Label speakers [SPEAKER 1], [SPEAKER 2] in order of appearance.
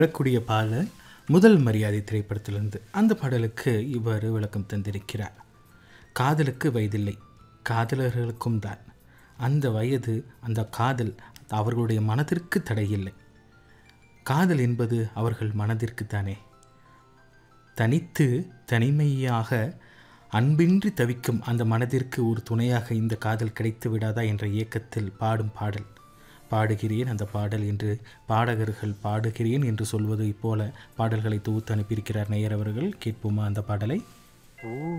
[SPEAKER 1] வரக்கூடிய பாடல் முதல் மரியாதை திரைப்படத்திலிருந்து அந்த பாடலுக்கு இவ்வாறு விளக்கம் தந்திருக்கிறார் காதலுக்கு வயதில்லை காதலர்களுக்கும் தான் அந்த வயது அந்த காதல் அவர்களுடைய மனதிற்கு தடையில்லை காதல் என்பது அவர்கள் மனதிற்கு தானே தனித்து தனிமையாக அன்பின்றி தவிக்கும் அந்த மனதிற்கு ஒரு துணையாக இந்த காதல் கிடைத்து விடாதா என்ற இயக்கத்தில் பாடும் பாடல் பாடுகிறேன் அந்த பாடல் என்று பாடகர்கள் பாடுகிறேன் என்று சொல்வதைப் போல பாடல்களை தொகுத்து அனுப்பியிருக்கிறார் நேயர் அவர்கள் கேட்போமா அந்த பாடலை
[SPEAKER 2] ஓ